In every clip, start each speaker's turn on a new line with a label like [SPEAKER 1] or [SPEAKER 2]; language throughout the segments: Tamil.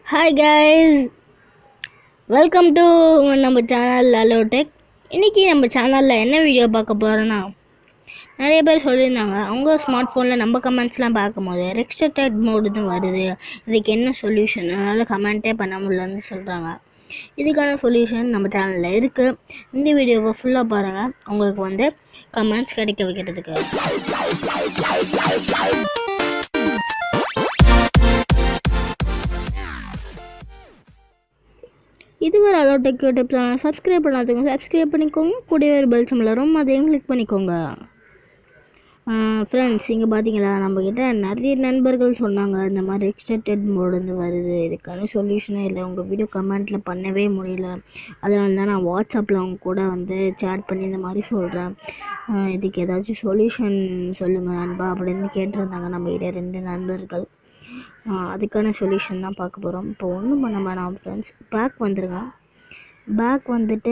[SPEAKER 1] ஹாய் கைஸ் வெல்கம் டு நம்ம சேனல் அலோ டெக் இன்றைக்கி நம்ம சேனலில் என்ன வீடியோ பார்க்க போகிறோன்னா நிறைய பேர் சொல்லியிருந்தாங்க அவங்க ஸ்மார்ட் ஃபோனில் நம்ம கமெண்ட்ஸ்லாம் பார்க்கும்போது ரெஸ்ட்ரிக்டட் மோடு தான் வருது இதுக்கு என்ன சொல்யூஷன் அதனால் கமெண்ட்டே பண்ண முடியலன்னு சொல்கிறாங்க இதுக்கான சொல்யூஷன் நம்ம சேனலில் இருக்குது இந்த வீடியோவை ஃபுல்லாக பாருங்கள் உங்களுக்கு வந்து கமெண்ட்ஸ் கிடைக்க வைக்கிறதுக்கு இதுவரை Allo Tech YouTube channel subscribe பண்ணாதவங்க சப்ஸ்கிரைப் பண்ணிக்கோங்க கூடவே ஒரு பெல் சிம்பிள் வரும் அதையும் கிளிக் பண்ணிக்கோங்க ஃப்ரெண்ட்ஸ் இங்கே பார்த்தீங்களா நம்மக்கிட்ட நிறைய நண்பர்கள் சொன்னாங்க இந்த மாதிரி எக்ஸ்டெட்டட் மோடு வந்து வருது இதுக்கான சொல்யூஷனே இல்லை உங்கள் வீடியோ கமெண்ட்டில் பண்ணவே முடியல அதனால தான் நான் வாட்ஸ்அப்பில் அவங்க கூட வந்து சேட் பண்ணி இந்த மாதிரி சொல்கிறேன் இதுக்கு ஏதாச்சும் சொல்யூஷன் சொல்லுங்கள் நண்பா அப்படின்னு கேட்டிருந்தாங்க நம்மக்கிட்ட ரெண்டு நண்பர்கள் ஆஹ் அதுக்கான சொல்யூஷன் தான் பார்க்க போகிறோம் இப்போ ஒன்றும் பண்ண வேணாம் ஃப்ரெண்ட்ஸ் பேக் வந்துருங்க பேக் வந்துட்டு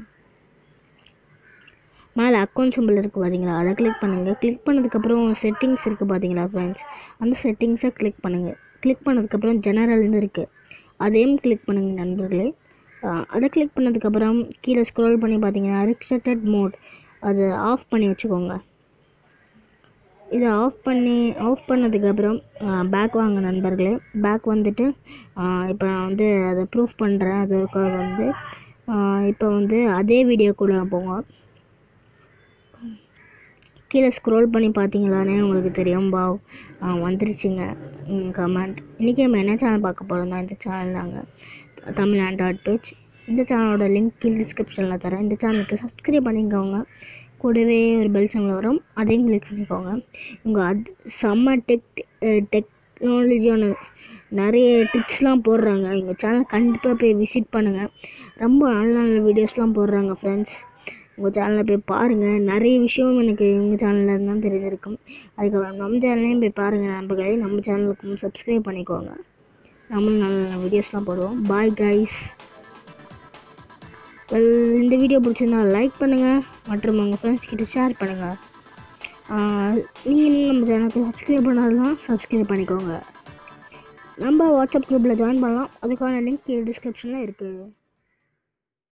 [SPEAKER 1] மேலே அக்கௌண்ட் சிம்பிள் இருக்குது பார்த்தீங்களா அதை கிளிக் பண்ணுங்கள் கிளிக் பண்ணதுக்கப்புறம் செட்டிங்ஸ் இருக்குது பார்த்தீங்களா ஃப்ரெண்ட்ஸ் அந்த செட்டிங்ஸை கிளிக் பண்ணுங்கள் கிளிக் பண்ணதுக்கப்புறம் ஜெனரல்னு இருக்குது அதையும் கிளிக் பண்ணுங்கள் நண்பர்களே ஆஹ் அதை கிளிக் பண்ணதுக்கப்புறம் கீழே ஸ்க்ரோல் பண்ணி பார்த்தீங்கன்னா ரிக்ஷட்டட் மோட் அது ஆஃப் பண்ணி வச்சுக்கோங்க இதை ஆஃப் பண்ணி ஆஃப் பண்ணதுக்கப்புறம் பேக் வாங்க நண்பர்களே பேக் வந்துட்டு இப்போ நான் வந்து அதை ப்ரூஃப் பண்ணுறேன் அதுக்காக வந்து இப்போ வந்து அதே வீடியோக்குள்ளே போங்க கீழே ஸ்க்ரோல் பண்ணி பார்த்தீங்களானே உங்களுக்கு தெரியும் பா வந்துருச்சுங்க கமெண்ட் இன்றைக்கி நம்ம என்ன சேனல் பார்க்க போகிறோம் தான் இந்த சேனல் தாங்க தமிழ் ஆண்ட்ராய்ட் பேஜ் இந்த சேனலோட லிங்க் கீழே டிஸ்கிரிப்ஷனில் தரேன் இந்த சேனலுக்கு சப்ஸ்கிரைப் பண்ணிக்கோங்க கூடவே ஒரு பெல் சிம்பிள் வரும் அதையும் கிளிக் பண்ணிக்கோங்க உங்கள் அது செம்ம டெக் டெக்னாலஜியான நிறைய டிப்ஸ்லாம் போடுறாங்க எங்கள் சேனல் கண்டிப்பாக போய் விசிட் பண்ணுங்கள் ரொம்ப நல்ல நல்ல வீடியோஸ்லாம் போடுறாங்க ஃப்ரெண்ட்ஸ் உங்கள் சேனலில் போய் பாருங்கள் நிறைய விஷயம் எனக்கு எங்கள் சேனலில் தான் தெரிஞ்சிருக்கும் அதுக்கப்புறம் நம்ம சேனல்லையும் போய் பாருங்கள் நண்பர்களே நம்ம சேனலுக்கும் சப்ஸ்கிரைப் பண்ணிக்கோங்க நம்மளும் நல்ல நல்ல வீடியோஸ்லாம் போடுவோம் பாய் கைஸ் வெல் இந்த வீடியோ பிடிச்சிருந்தா லைக் பண்ணுங்கள் மற்றும் உங்கள் ஃப்ரெண்ட்ஸ் கிட்ட ஷேர் பண்ணுங்கள் நீங்கள் இன்னும் நம்ம சேனலுக்கு சப்ஸ்கிரைப் பண்ணாதான் சப்ஸ்கிரைப் பண்ணிக்கோங்க நம்ம வாட்ஸ்அப் குரூப்பில் ஜாயின் பண்ணலாம் அதுக்கான லிங்க் டிஸ்கிரிப்ஷனில் இருக்குது